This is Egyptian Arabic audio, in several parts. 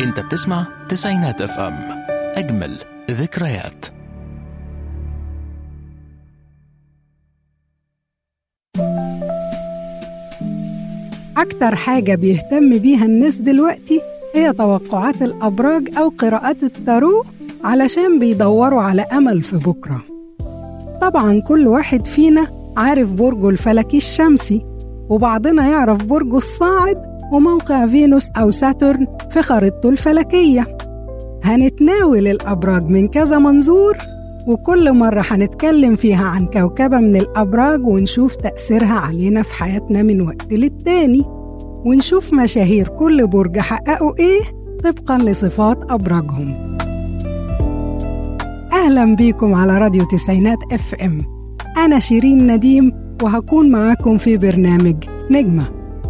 انت بتسمع تسعينات اف ام اجمل ذكريات أكتر حاجة بيهتم بيها الناس دلوقتي هي توقعات الأبراج أو قراءات التارو علشان بيدوروا على أمل في بكرة طبعا كل واحد فينا عارف برجه الفلكي الشمسي وبعضنا يعرف برجه الصاعد وموقع فينوس أو ساترن في خريطته الفلكية هنتناول الأبراج من كذا منظور وكل مرة هنتكلم فيها عن كوكبة من الأبراج ونشوف تأثيرها علينا في حياتنا من وقت للتاني ونشوف مشاهير كل برج حققوا إيه طبقا لصفات أبراجهم أهلا بيكم على راديو تسعينات اف ام أنا شيرين نديم وهكون معاكم في برنامج نجمة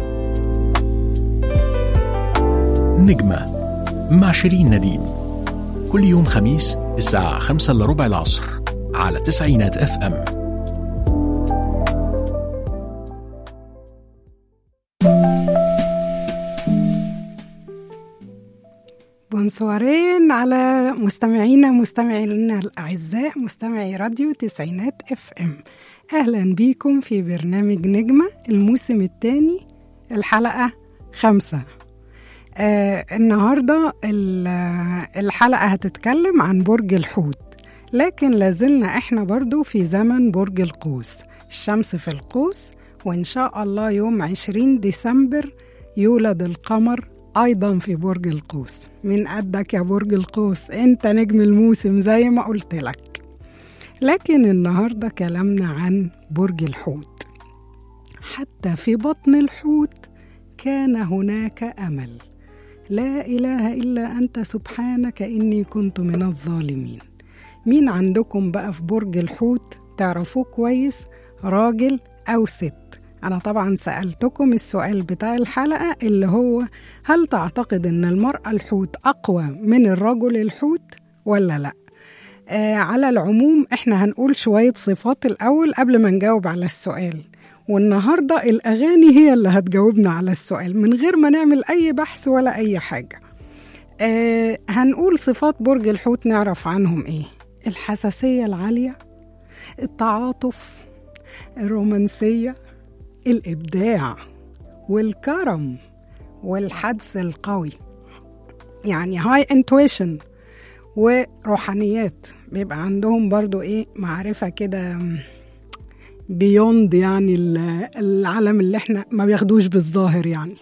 نجمة مع شيرين نديم كل يوم خميس الساعة خمسة إلا ربع العصر على تسعينات اف ام بونسوارين على مستمعينا مستمعينا الأعزاء مستمعي راديو تسعينات اف ام أهلا بيكم في برنامج نجمة الموسم الثاني الحلقة خمسة آه النهاردة ال- الحلقة هتتكلم عن برج الحوت لكن لازلنا احنا برضو في زمن برج القوس الشمس في القوس وإن شاء الله يوم 20 ديسمبر يولد القمر أيضا في برج القوس من قدك يا برج القوس أنت نجم الموسم زي ما قلت لك لكن النهاردة كلامنا عن برج الحوت حتى في بطن الحوت كان هناك أمل لا إله إلا أنت سبحانك إني كنت من الظالمين مين عندكم بقى في برج الحوت تعرفوه كويس راجل أو ست أنا طبعا سألتكم السؤال بتاع الحلقة اللي هو هل تعتقد أن المرأة الحوت أقوى من الرجل الحوت ولا لأ؟ آه على العموم احنا هنقول شوية صفات الأول قبل ما نجاوب على السؤال والنهاردة الأغاني هي اللي هتجاوبنا على السؤال من غير ما نعمل أي بحث ولا أي حاجة آه هنقول صفات برج الحوت نعرف عنهم إيه الحساسية العالية التعاطف الرومانسية الإبداع والكرم والحدس القوي يعني هاي انتويشن وروحانيات بيبقى عندهم برضو ايه معرفة كده بيوند يعني ال- العالم اللي احنا ما بياخدوش بالظاهر يعني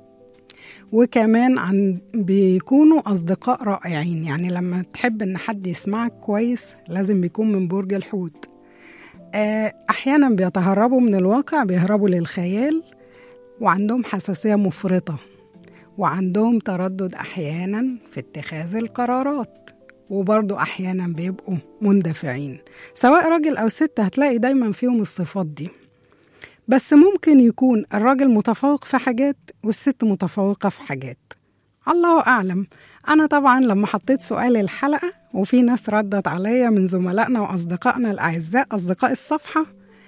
وكمان عن بيكونوا أصدقاء رائعين يعني لما تحب إن حد يسمعك كويس لازم بيكون من برج الحوت آه، أحيانا بيتهربوا من الواقع بيهربوا للخيال وعندهم حساسية مفرطة وعندهم تردد أحيانا في اتخاذ القرارات وبرضو أحيانا بيبقوا مندفعين سواء راجل أو ست هتلاقي دايما فيهم الصفات دي بس ممكن يكون الراجل متفوق في حاجات والست متفوقة في حاجات الله أعلم أنا طبعا لما حطيت سؤال الحلقة وفي ناس ردت عليا من زملائنا وأصدقائنا الأعزاء أصدقاء الصفحة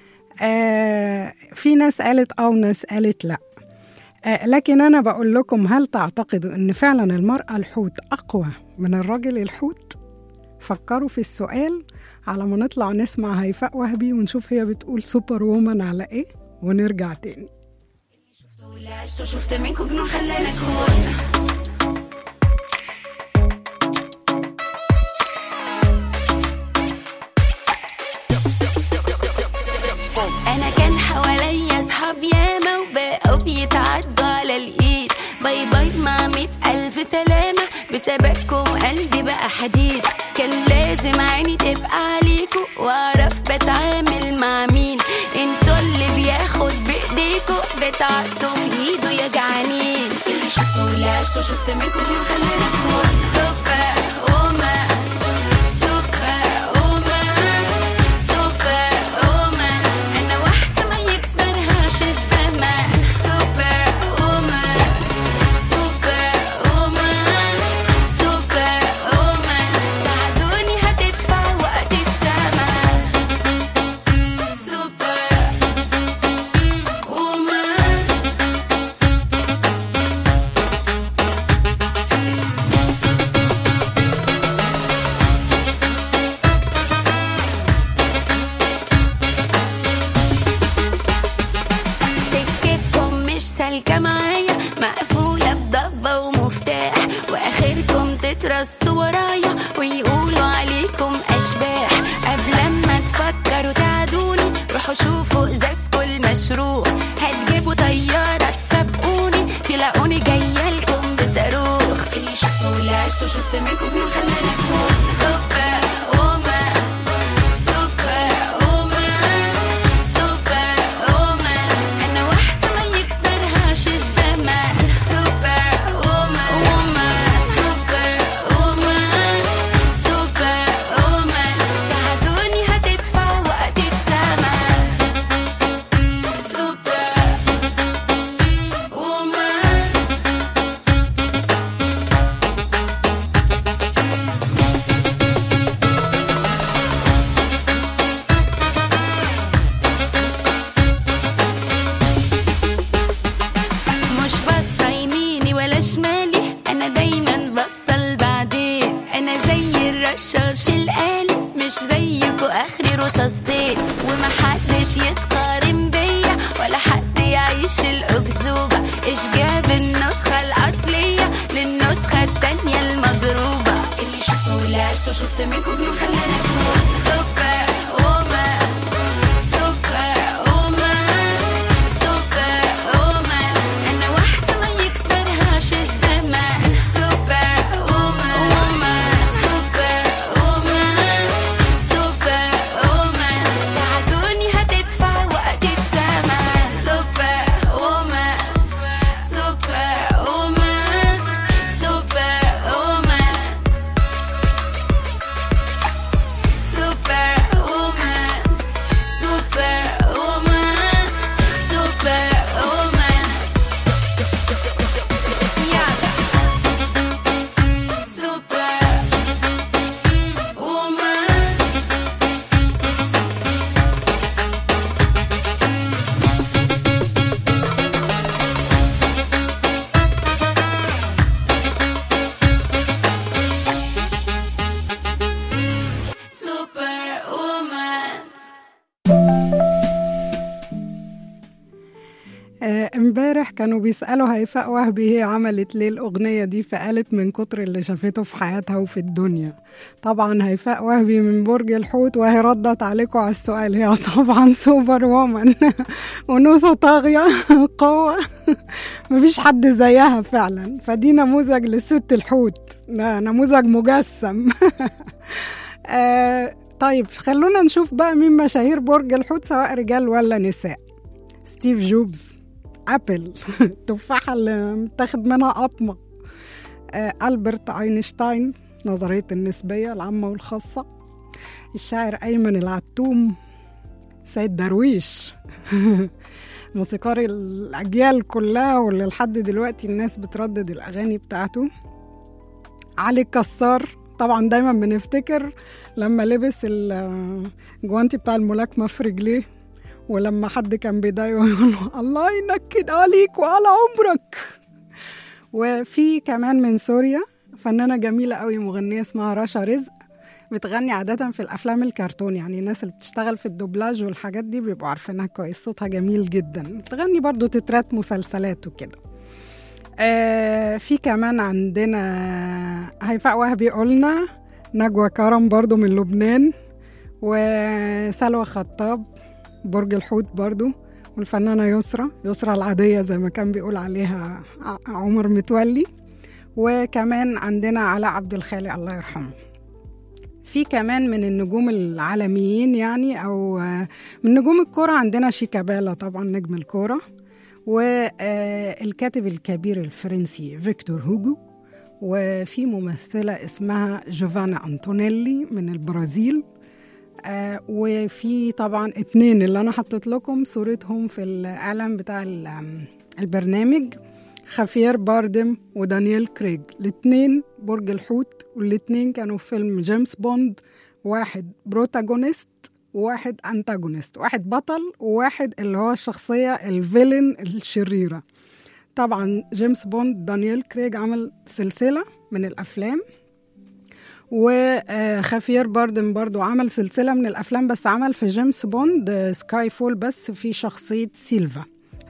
آه في ناس قالت أو ناس قالت لأ آه لكن أنا بقول لكم هل تعتقدوا أن فعلا المرأة الحوت أقوى من الراجل الحوت؟ فكروا في السؤال على ما نطلع نسمع هيفاء وهبي ونشوف هي بتقول سوبر وومن على إيه ونرجع تاني واللي عشته شفت منكم جنون خلاني اكون انا كان حواليا اصحاب ياما وبقوا بيتعدوا على الايد باي باي مع مية الف سلامة بسببكم قلبي بقى حديد كان لازم عيني تبقى عليكوا واعرف بتعامل مع مين انتوا اللي بياخد بايديكوا بتعدوا في ايده يا جعانين اللي شفته واللي عشته شفت منكم مين خلاني اكون سوبر وومن سوبر وومن سوبر وومن انا واحدة ما يكسرهاش الزمان سوبر وومن سوبر وومن سوبر وومن تعدوني هتدفع وقت الثمن سوبر وومن سالكة معايا مقفولة بضبة ومفتاح واخركم تترصوا ورايا ويقولوا عليكم اشباح قبل ما تفكروا تعدوني روحوا شوفوا ازازكوا المشروع هتجيبوا طيارة تسابقوني تلاقوني جاية لكم بصاروخ اللي شفته واللي عشته شفت منكم مين خلاني اكون سوبر وومن سوبر وومن سوبر وومن انا واحدة ما يكسرهاش الزمان سوبر وومن وومن سوبر وومن سوبر وومن تعدوني هتدفع وقت التمن سوبر وومن مش باصة يميني ولا شمالي أنا دايما باصة لبعدين أنا زي الرشاش الآلي مش زيكو آخري رصاصتين ومحدش يتقارن بيا ولا حد يعيش الأكذوبة إيش جاب النسخة الأصلية للنسخة التانية المضروبة اللي شفته واللي عشته شفت منكم مين خلاني أكون سوبر وومن سوبر وومن سوبر وومن أنا واحدة ما يكسرهاش الزمان سوبر وومن وومن سوبر وومن سوبر وومن تعدوني هتدفع وقت التمن سوبر وومن سوبر وومن سوبر وومن سوبر وومن سوبر وومن سوبر وومن يلا سوبر وومن سوبر وومن آه، امبارح كانوا بيسألوا هيفاء وهبي هي عملت ليه الأغنية دي فقالت من كتر اللي شافته في حياتها وفي الدنيا طبعا هيفاء وهبي من برج الحوت وهي ردت عليكم على السؤال هي طبعا سوبر وومن أنوثة طاغية قوة مفيش حد زيها فعلا فدي نموذج لست الحوت ده نموذج مجسم آه، طيب خلونا نشوف بقى مين مشاهير برج الحوت سواء رجال ولا نساء ستيف جوبز ابل التفاحه اللي متاخد منها قطمه آه، البرت اينشتاين نظريه النسبيه العامه والخاصه الشاعر ايمن العتوم سيد درويش موسيقار الاجيال كلها واللي لحد دلوقتي الناس بتردد الاغاني بتاعته علي الكسار طبعا دايما بنفتكر لما لبس الجوانتي بتاع الملاكمه في رجليه ولما حد كان بيضايقه يقول له الله ينكد عليك وعلى عمرك وفي كمان من سوريا فنانة جميلة قوي مغنية اسمها رشا رزق بتغني عادة في الأفلام الكرتون يعني الناس اللي بتشتغل في الدوبلاج والحاجات دي بيبقوا عارفينها كويس صوتها جميل جدا بتغني برضو تترات مسلسلات وكده آه في كمان عندنا هيفاء وهبي قلنا نجوى كرم برضو من لبنان وسلوى خطاب برج الحوت برضو والفنانة يسرى يسرى العادية زي ما كان بيقول عليها ع- عمر متولي وكمان عندنا علاء عبد الخالق الله يرحمه في كمان من النجوم العالميين يعني او آه، من نجوم الكرة عندنا شيكابالا طبعا نجم الكرة والكاتب الكبير الفرنسي فيكتور هوجو وفي ممثلة اسمها جوفانا أنتونيلي من البرازيل آه وفي طبعا اتنين اللي انا حطيت لكم صورتهم في الاعلان بتاع ال- آم، البرنامج خافير باردم ودانييل كريج الاتنين برج الحوت والاتنين كانوا في فيلم جيمس بوند واحد بروتاجونيست وواحد انتاجونيست واحد بطل وواحد اللي هو الشخصية الفيلن الشريرة طبعا جيمس بوند دانييل كريج عمل سلسلة من الأفلام وخافير باردن برضو عمل سلسلة من الأفلام بس عمل في جيمس بوند سكاي فول بس في شخصية سيلفا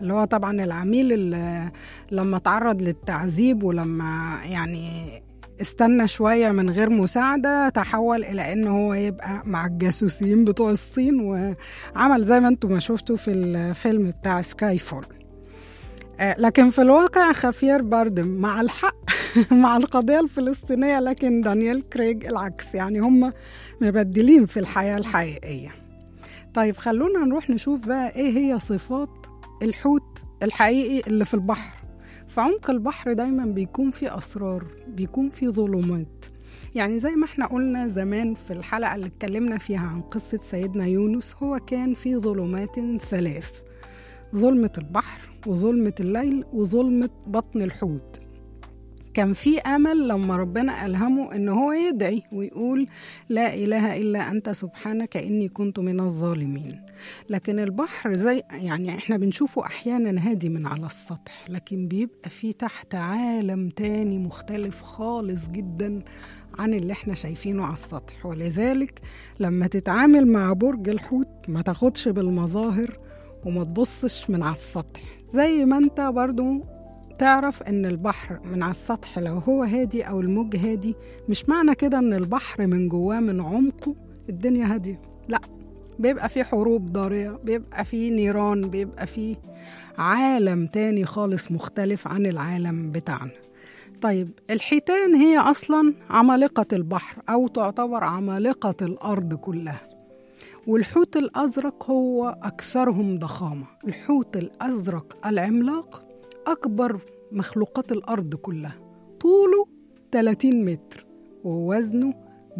اللي هو طبعا العميل اللي لما تعرض للتعذيب ولما يعني استنى شوية من غير مساعدة تحول إلى إن هو يبقى مع الجاسوسين بتوع الصين وعمل زي ما انتم ما شفتوا في الفيلم بتاع سكاي فول آه، لكن في الواقع خافير باردم مع الحق مع القضية الفلسطينية لكن دانيال كريج العكس يعني هم مبدلين في الحياة الحقيقية طيب خلونا نروح نشوف بقى ايه هي صفات الحوت الحقيقي اللي في البحر في عمق البحر دايما بيكون في أسرار بيكون في ظلمات يعني زي ما احنا قلنا زمان في الحلقة اللي اتكلمنا فيها عن قصة سيدنا يونس هو كان في ظلمات ثلاث ظلمة البحر وظلمة الليل وظلمة بطن الحوت كان في امل لما ربنا الهمه ان هو يدعي ويقول لا اله الا انت سبحانك اني كنت من الظالمين لكن البحر زي يعني احنا بنشوفه احيانا هادي من على السطح لكن بيبقى فيه تحت عالم تاني مختلف خالص جدا عن اللي احنا شايفينه على السطح ولذلك لما تتعامل مع برج الحوت ما تاخدش بالمظاهر وما تبصش من على السطح زي ما انت برضو تعرف ان البحر من على السطح لو هو هادي او الموج هادي مش معنى كده ان البحر من جواه من عمقه الدنيا هاديه لا بيبقى فيه حروب ضاريه بيبقى فيه نيران بيبقى فيه عالم تاني خالص مختلف عن العالم بتاعنا طيب الحيتان هي اصلا عمالقه البحر او تعتبر عمالقه الارض كلها والحوت الازرق هو اكثرهم ضخامه الحوت الازرق العملاق أكبر مخلوقات الأرض كلها طوله 30 متر ووزنه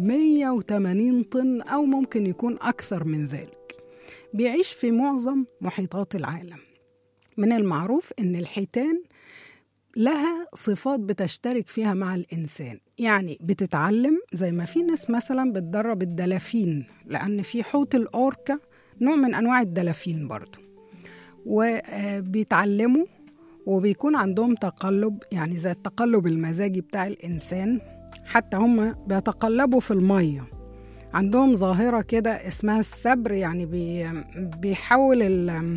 180 طن أو ممكن يكون أكثر من ذلك بيعيش في معظم محيطات العالم من المعروف أن الحيتان لها صفات بتشترك فيها مع الإنسان يعني بتتعلم زي ما في ناس مثلا بتدرب الدلافين لأن في حوت الأوركا نوع من أنواع الدلافين برضو وبيتعلموا وبيكون عندهم تقلب يعني زي التقلب المزاجي بتاع الإنسان حتى هم بيتقلبوا في المية عندهم ظاهرة كده اسمها السبر يعني بي بيحول ال-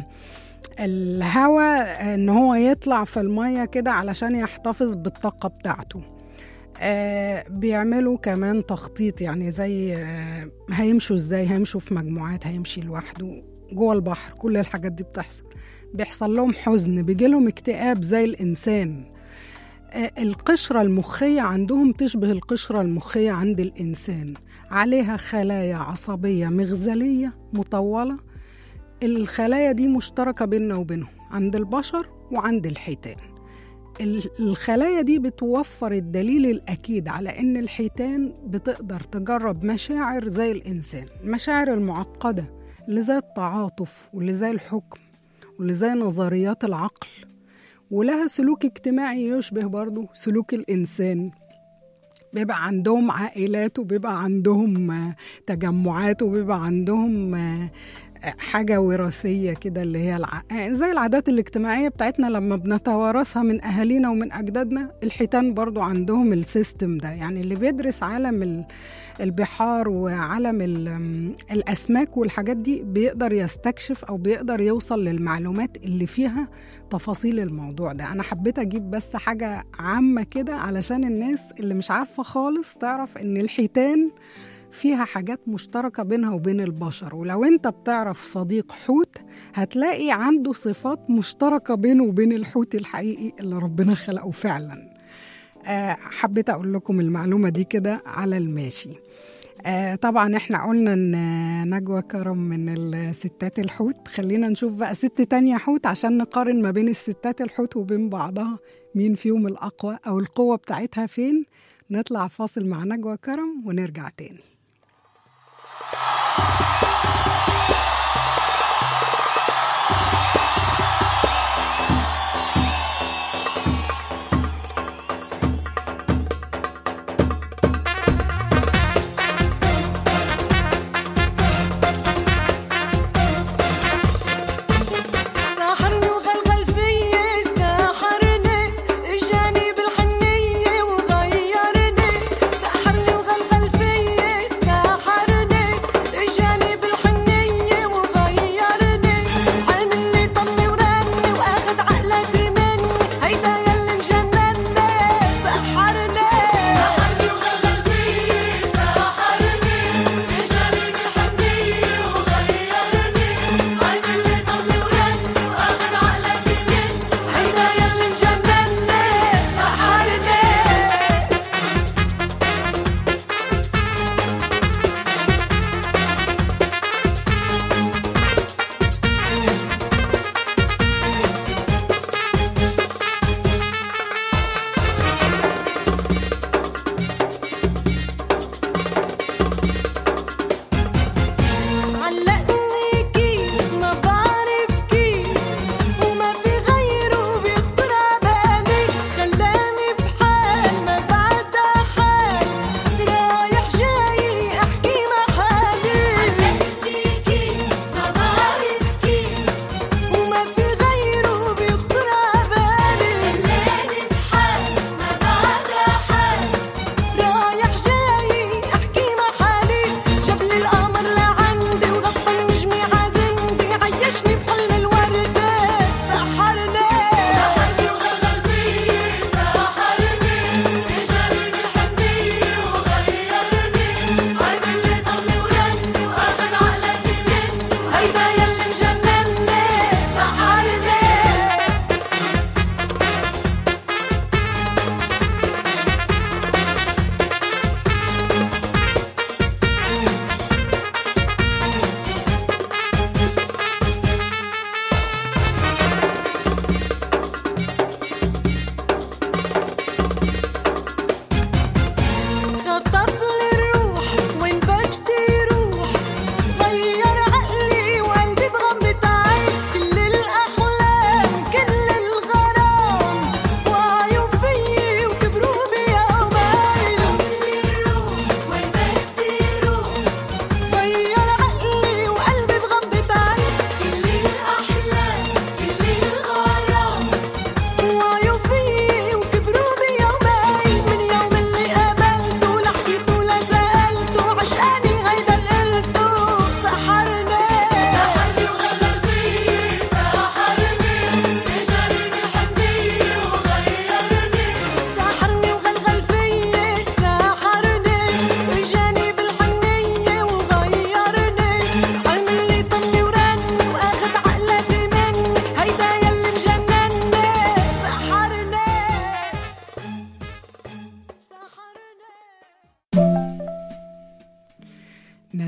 الهواء ان هو يطلع في المية كده علشان يحتفظ بالطاقة بتاعته آه بيعملوا كمان تخطيط يعني زي آه هيمشوا ازاي هيمشوا في مجموعات هيمشي لوحده جوه البحر كل الحاجات دي بتحصل بيحصل لهم حزن بيجي لهم اكتئاب زي الإنسان آه، القشرة المخية عندهم تشبه القشرة المخية عند الإنسان عليها خلايا عصبية مغزلية مطولة الخلايا دي مشتركة بيننا وبينهم عند البشر وعند الحيتان ال- الخلايا دي بتوفر الدليل الأكيد على إن الحيتان بتقدر تجرب مشاعر زي الإنسان المشاعر المعقدة اللي زي التعاطف واللي زي الحكم واللي زي نظريات العقل ولها سلوك اجتماعي يشبه برضه سلوك الإنسان بيبقى عندهم عائلات وبيبقى عندهم آه، تجمعات وبيبقى عندهم آه، آه، حاجة وراثية كده اللي هي الع... آه، زي العادات الاجتماعية بتاعتنا لما بنتوارثها من أهالينا ومن أجدادنا الحيتان برضو عندهم السيستم ده يعني اللي بيدرس عالم ال- البحار وعالم ال- آم، الأسماك والحاجات دي بيقدر يستكشف أو بيقدر يوصل للمعلومات اللي فيها تفاصيل الموضوع ده أنا حبيت أجيب بس حاجة عامة كده علشان الناس اللي مش عارفة خالص تعرف إن الحيتان فيها حاجات مشتركة بينها وبين البشر ولو انت بتعرف صديق حوت هتلاقي عنده صفات مشتركة بينه وبين الحوت الحقيقي اللي ربنا خلقه فعلا آه حبيت أقول لكم المعلومة دي كده على الماشي آه طبعا احنا قلنا ان نجوى كرم من الستات الحوت خلينا نشوف بقى ست تانية حوت عشان نقارن ما بين الستات الحوت وبين بعضها مين فيهم الأقوى أو القوة بتاعتها فين نطلع فاصل مع نجوى كرم ونرجع تاني ساحرني وغلغل فيي ساحرني اجاني بالحنية وغيرني ساحرني وغلغل فيي ساحرني اجاني بالحنية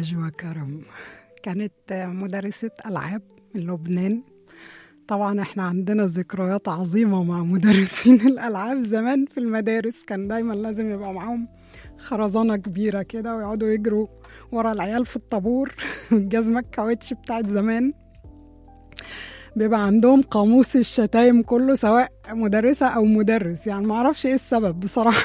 نجوى كرم كانت مدرسة ألعاب من لبنان طبعا احنا عندنا ذكريات عظيمة مع مدرسين الألعاب زمان في المدارس كان دايما لازم يبقى معاهم خرزانة كبيرة كده ويقعدوا يجروا ورا العيال في الطابور الجزمة الكاوتش بتاعت زمان بيبقى عندهم قاموس الشتايم كله سواء مدرسة أو مدرس يعني معرفش ايه السبب بصراحة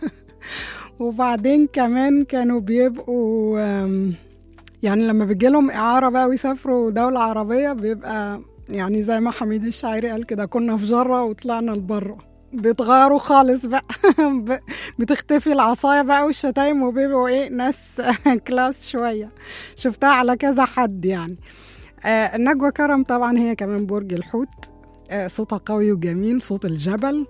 وبعدين كمان كانوا بيبقوا آم، يعني لما بيجيلهم إعارة بقى ويسافروا دولة عربية بيبقى يعني زي ما حميد الشاعري قال كده كنا في جرة وطلعنا لبره بيتغيروا خالص بقى ب- بتختفي العصاية بقى والشتايم وبيبقوا ايه ناس كلاس شوية شفتها على كذا حد يعني آه نجوى كرم طبعا هي كمان برج الحوت آه صوتها قوي وجميل صوت الجبل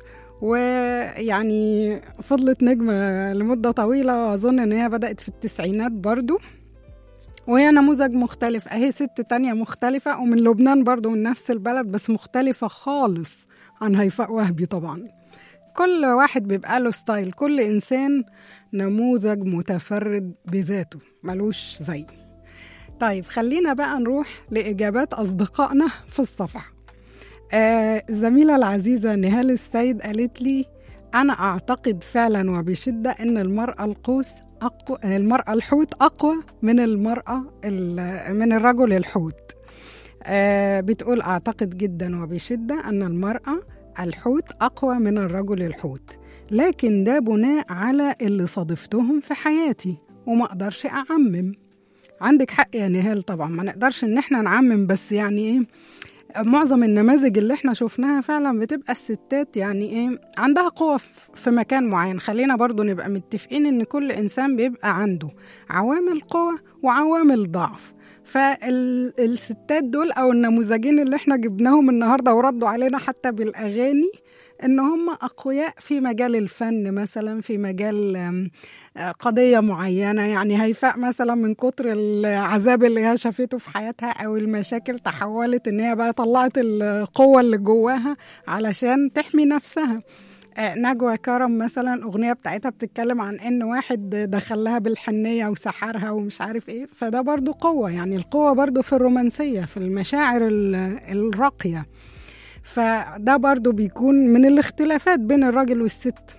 ويعني فضلت نجمة لمدة طويلة وأظن إن هي بدأت في التسعينات برضو وهي نموذج مختلف أهي ست تانية مختلفة ومن لبنان برضو من نفس البلد بس مختلفة خالص عن هيفاء وهبي طبعا كل واحد بيبقى له ستايل كل إنسان نموذج متفرد بذاته ملوش زي طيب خلينا بقى نروح لإجابات أصدقائنا في الصفحة آه الزميلة العزيزة نهال السيد قالت لي أنا أعتقد فعلا وبشدة أن المرأة القوس أقوى المرأة الحوت أقوى من المرأة ال- من الرجل الحوت آه بتقول أعتقد جدا وبشدة أن المرأة الحوت أقوى من الرجل الحوت لكن ده بناء على اللي صادفتهم في حياتي وما أقدرش أعمم عندك حق يا نهال طبعا ما نقدرش ان احنا نعمم بس يعني ايه معظم النماذج اللي احنا شفناها فعلا بتبقى الستات يعني ايه عندها قوة في- في مكان معين خلينا برضو نبقى متفقين ان كل انسان بيبقى عنده عوامل قوة وعوامل ضعف فالستات دول او النموذجين اللي احنا جبناهم النهارده وردوا علينا حتى بالاغاني ان هم اقوياء في مجال الفن مثلا في مجال آم، آه، قضيه معينه يعني هيفاء مثلا من كتر العذاب اللي هي شافته في حياتها او المشاكل تحولت ان هي بقى طلعت القوه اللي جواها علشان تحمي نفسها آه، نجوى كرم مثلا الأغنية بتاعتها بتتكلم عن إن واحد دخلها بالحنية وسحرها ومش عارف إيه فده برضو قوة يعني القوة برضو في الرومانسية في المشاعر ال- الراقية فده برضو بيكون من الاختلافات بين الراجل والست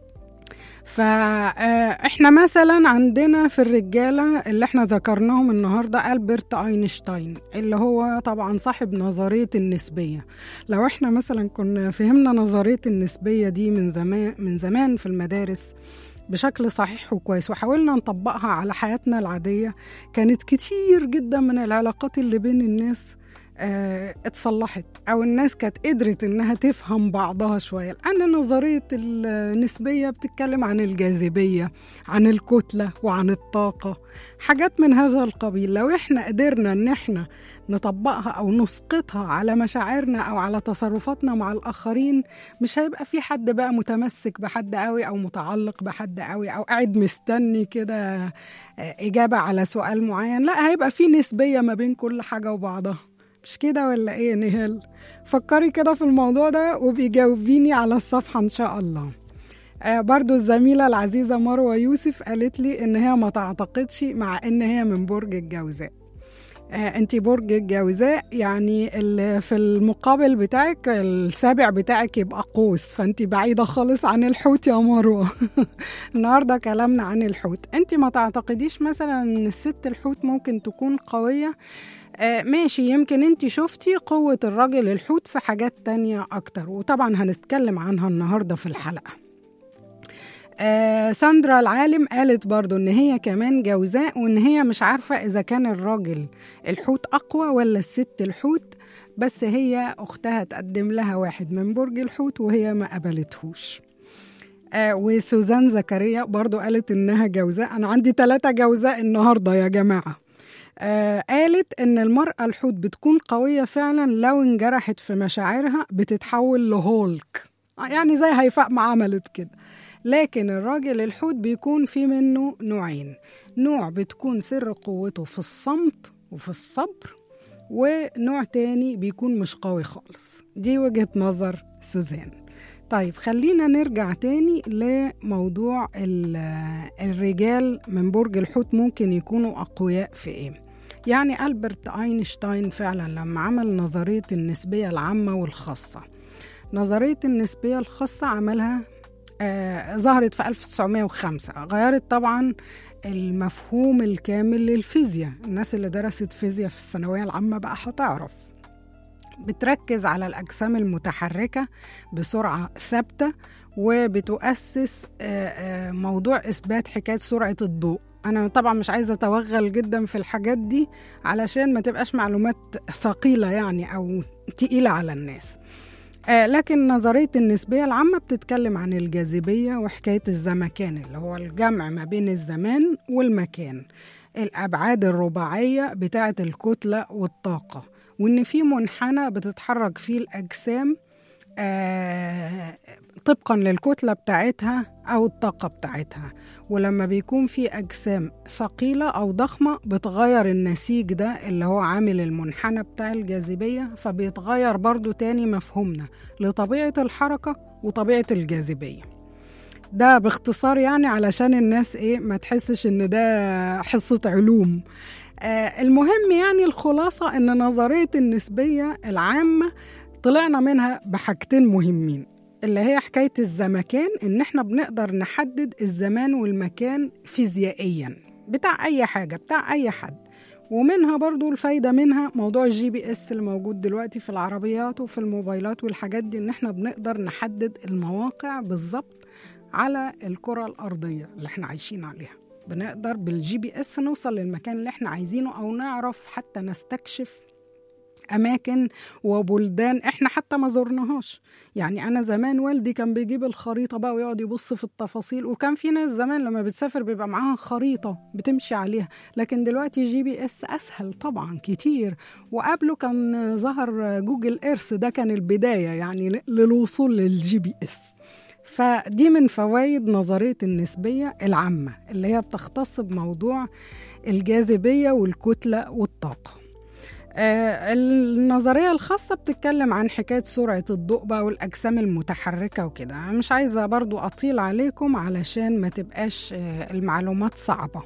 فاحنا مثلا عندنا في الرجاله اللي احنا ذكرناهم النهارده البرت اينشتاين اللي هو طبعا صاحب نظريه النسبيه لو احنا مثلا كنا فهمنا نظريه النسبيه دي من زمان من زمان في المدارس بشكل صحيح وكويس وحاولنا نطبقها على حياتنا العاديه كانت كتير جدا من العلاقات اللي بين الناس آه، اتصلحت او الناس كانت قدرت انها تفهم بعضها شويه لان نظريه النسبيه بتتكلم عن الجاذبيه عن الكتله وعن الطاقه حاجات من هذا القبيل لو احنا قدرنا ان احنا نطبقها او نسقطها على مشاعرنا او على تصرفاتنا مع الاخرين مش هيبقى في حد بقى متمسك بحد قوي او متعلق بحد قوي او قاعد مستني كده آه، اجابه على سؤال معين لا هيبقى في نسبيه ما بين كل حاجه وبعضها مش كده ولا ايه يا نهال فكري كده في الموضوع ده وبيجاوبيني على الصفحة ان شاء الله آه برضو الزميلة العزيزة مروة يوسف قالت لي ان هي ما تعتقدش مع ان هي من برج الجوزاء آه انت برج الجوزاء يعني اللي في المقابل بتاعك السابع بتاعك يبقى قوس فانت بعيدة خالص عن الحوت يا مروة النهاردة كلامنا عن الحوت انت ما تعتقديش مثلا ان الست الحوت ممكن تكون قوية آه ماشي يمكن انت شفتي قوة الراجل الحوت في حاجات تانية أكتر وطبعا هنتكلم عنها النهاردة في الحلقة آه ساندرا العالم قالت برضو ان هي كمان جوزاء وان هي مش عارفة اذا كان الراجل الحوت اقوى ولا الست الحوت بس هي اختها تقدم لها واحد من برج الحوت وهي ما قبلتهوش آه وسوزان زكريا برضو قالت انها جوزاء انا عندي ثلاثة جوزاء النهاردة يا جماعة آه قالت ان المرأة الحوت بتكون قوية فعلا لو انجرحت في مشاعرها بتتحول لهولك يعني زي هيفاء ما عملت كده لكن الراجل الحوت بيكون في منه نوعين نوع بتكون سر قوته في الصمت وفي الصبر ونوع تاني بيكون مش قوي خالص دي وجهة نظر سوزان طيب خلينا نرجع تاني لموضوع ال- الرجال من برج الحوت ممكن يكونوا أقوياء في إيه يعني ألبرت أينشتاين فعلا لما عمل نظرية النسبية العامة والخاصة نظرية النسبية الخاصة عملها آه ظهرت في 1905 غيرت طبعا المفهوم الكامل للفيزياء الناس اللي درست فيزياء في الثانوية العامة بقى هتعرف بتركز على الأجسام المتحركة بسرعة ثابتة وبتؤسس آه، آه، موضوع إثبات حكاية سرعة الضوء أنا طبعا مش عايزة أتوغل جدا في الحاجات دي علشان ما تبقاش معلومات ثقيلة يعني أو تقيلة على الناس آه، لكن نظرية النسبية العامة بتتكلم عن الجاذبية وحكاية الزمكان اللي هو الجمع ما بين الزمان والمكان الأبعاد الرباعية بتاعة الكتلة والطاقة وإن في منحنى بتتحرك فيه الأجسام آه، طبقا للكتلة بتاعتها أو الطاقة بتاعتها ولما بيكون في أجسام ثقيلة أو ضخمة بتغير النسيج ده اللي هو عامل المنحنى بتاع الجاذبية فبيتغير برضو تاني مفهومنا لطبيعة الحركة وطبيعة الجاذبية ده باختصار يعني علشان الناس ايه ما تحسش ان ده حصة علوم آه المهم يعني الخلاصة ان نظرية النسبية العامة طلعنا منها بحاجتين مهمين اللي هي حكاية الزمكان إن إحنا بنقدر نحدد الزمان والمكان فيزيائيا بتاع أي حاجة بتاع أي حد ومنها برضو الفايدة منها موضوع الجي بي اس اللي موجود دلوقتي في العربيات وفي الموبايلات والحاجات دي إن إحنا بنقدر نحدد المواقع بالظبط على الكرة الأرضية اللي إحنا عايشين عليها بنقدر بالجي بي اس نوصل للمكان اللي إحنا عايزينه أو نعرف حتى نستكشف أماكن وبلدان إحنا حتى ما زرناهاش يعني أنا زمان والدي كان بيجيب الخريطة بقى ويقعد يبص في التفاصيل وكان في ناس زمان لما بتسافر بيبقى معاها خريطة بتمشي عليها لكن دلوقتي جي بي اس أسهل طبعا كتير وقبله كان ظهر جوجل إيرث ده كان البداية يعني للوصول للجي بي اس فدي من فوائد نظرية النسبية العامة اللي هي بتختص بموضوع الجاذبية والكتلة والطاقة آه، النظرية الخاصة بتتكلم عن حكاية سرعة الضوء بقى والأجسام المتحركة وكده أنا مش عايزة برضو أطيل عليكم علشان ما تبقاش آه، المعلومات صعبة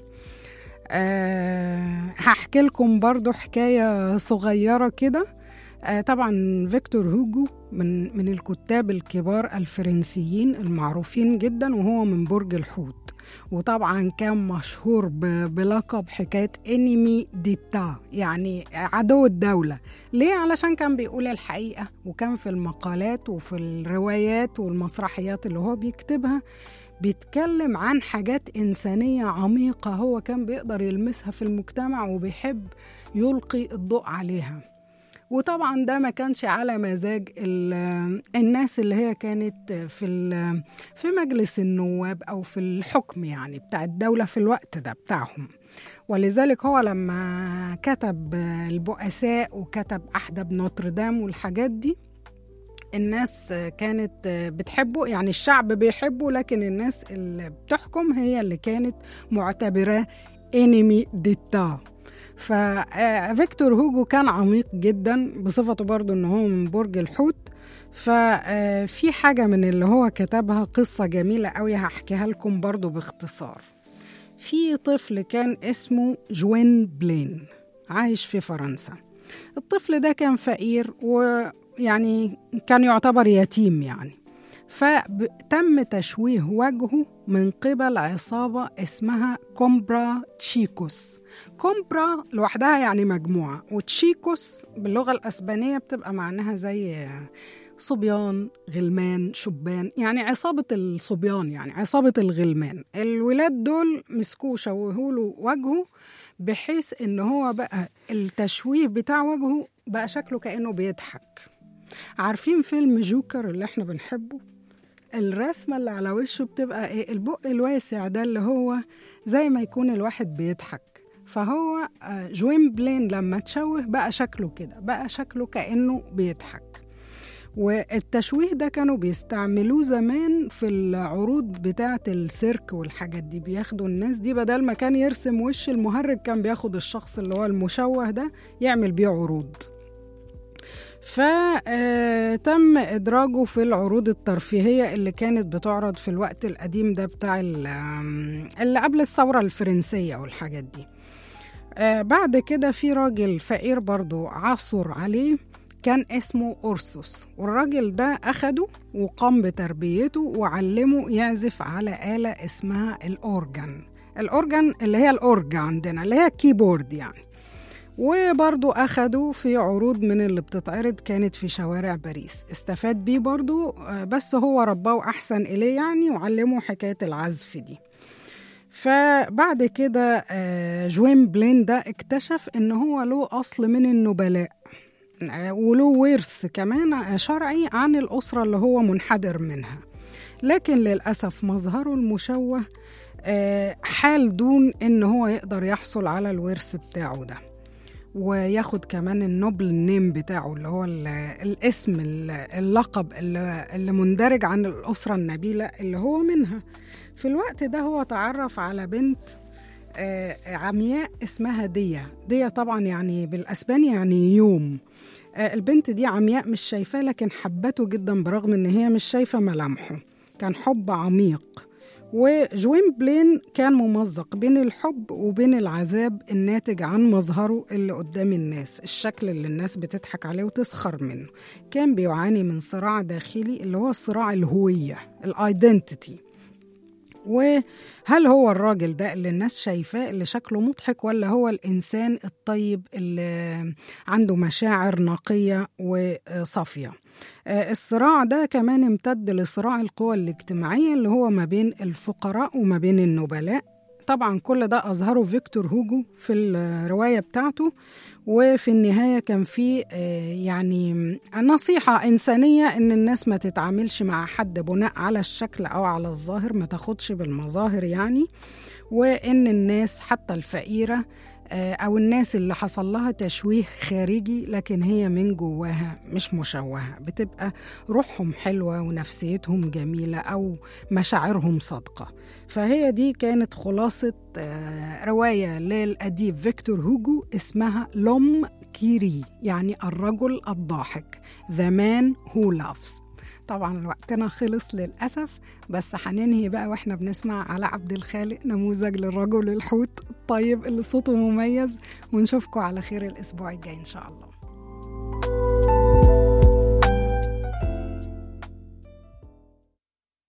أه هحكي لكم برضو حكاية صغيرة كده أه طبعا فيكتور هوجو من من الكتاب الكبار الفرنسيين المعروفين جدا وهو من برج الحوت وطبعا كان مشهور ب- بلقب حكاية انمي ديتا يعني عدو الدولة ليه؟ علشان كان بيقول الحقيقة وكان في المقالات وفي الروايات والمسرحيات اللي هو بيكتبها بيتكلم عن حاجات إنسانية عميقة هو كان بيقدر يلمسها في المجتمع وبيحب يلقي الضوء عليها وطبعا ده ما كانش على مزاج ال- الناس اللي هي كانت في ال- في مجلس النواب او في الحكم يعني بتاع الدوله في الوقت ده بتاعهم ولذلك هو لما كتب البؤساء وكتب احدب نوتردام والحاجات دي الناس كانت بتحبه يعني الشعب بيحبه لكن الناس اللي بتحكم هي اللي كانت معتبراه انمي ديتا ففيكتور هوجو كان عميق جدا بصفته برضو ان هو من برج الحوت ففي حاجة من اللي هو كتبها قصة جميلة قوي هحكيها لكم برضو باختصار في طفل كان اسمه جوين بلين عايش في فرنسا الطفل ده كان فقير ويعني كان يعتبر يتيم يعني فتم تشويه وجهه من قبل عصابة اسمها كومبرا تشيكوس كومبرا لوحدها يعني مجموعة وتشيكوس باللغة الأسبانية بتبقى معناها زي صبيان غلمان شبان يعني عصابة الصبيان يعني عصابة الغلمان الولاد دول مسكوه شوهوا له وجهه بحيث ان هو بقى التشويه بتاع وجهه بقى شكله كأنه بيضحك عارفين فيلم جوكر اللي احنا بنحبه الرسمة اللي على وشه بتبقى ايه البق الواسع ده اللي هو زي ما يكون الواحد بيضحك فهو آه، جوين بلين لما تشوه بقى شكله كده بقى شكله كأنه بيضحك والتشويه ده كانوا بيستعملوه زمان في العروض بتاعة السيرك والحاجات دي بياخدوا الناس دي بدل ما كان يرسم وش المهرج كان بياخد الشخص اللي هو المشوه ده يعمل بيه عروض فتم إدراجه في العروض الترفيهية اللي كانت بتعرض في الوقت القديم ده بتاع ال- آم، اللي قبل الثورة الفرنسية والحاجات دي آه، بعد كده في راجل فقير برضو عثر عليه كان اسمه أورسوس والراجل ده أخده وقام بتربيته وعلمه يعزف على آلة اسمها الأورجان الأورجان اللي هي الأورج عندنا اللي هي الكيبورد يعني وبرضو أخده في عروض من اللي بتتعرض كانت في شوارع باريس استفاد بيه برضو آه، بس هو رباه أحسن إليه يعني وعلمه حكاية العزف دي فبعد كده آه، جوين بلين ده اكتشف ان هو له اصل من النبلاء آه، وله ورث كمان آه، شرعي عن الاسره اللي هو منحدر منها لكن للاسف مظهره المشوه آه، حال دون ان هو يقدر يحصل على الورث بتاعه ده وياخد كمان النوبل نيم بتاعه اللي هو ال- الاسم ال- اللقب اللي اللي مندرج عن الأسرة النبيلة اللي هو منها في الوقت ده هو تعرف على بنت آه، عمياء اسمها ديا ديا طبعا يعني بالأسباني يعني يوم آه، البنت دي عمياء مش شايفاه لكن حبته جدا برغم ان هي مش شايفة ملامحه كان حب عميق وجوين بلين كان ممزق بين الحب وبين العذاب الناتج عن مظهره اللي قدام الناس الشكل اللي الناس بتضحك عليه وتسخر منه كان بيعاني من صراع داخلي اللي هو صراع الهوية الايدنتيتي وهل هو الراجل ده اللي الناس شايفاه اللي شكله مضحك ولا هو الإنسان الطيب اللي عنده مشاعر نقية وصافية آه، الصراع ده كمان امتد لصراع القوى الاجتماعية اللي هو ما بين الفقراء وما بين النبلاء طبعا كل ده أظهره فيكتور هوجو في الرواية بتاعته وفي النهاية كان في آه، يعني نصيحة إنسانية إن الناس ما تتعاملش مع حد بناء على الشكل أو على الظاهر ما تاخدش بالمظاهر يعني وإن الناس حتى الفقيرة آه، أو الناس اللي حصل لها تشويه خارجي لكن هي من جواها مش مشوهة بتبقى روحهم حلوة ونفسيتهم جميلة أو مشاعرهم صادقة فهي دي كانت خلاصة آه، رواية للأديب فيكتور هوجو اسمها لوم كيري يعني الرجل الضاحك The Man Who Loves طبعا وقتنا خلص للأسف بس هننهي بقى واحنا بنسمع على عبد الخالق نموذج للرجل الحوت الطيب اللي صوته مميز ونشوفكم على خير الأسبوع الجاي إن شاء الله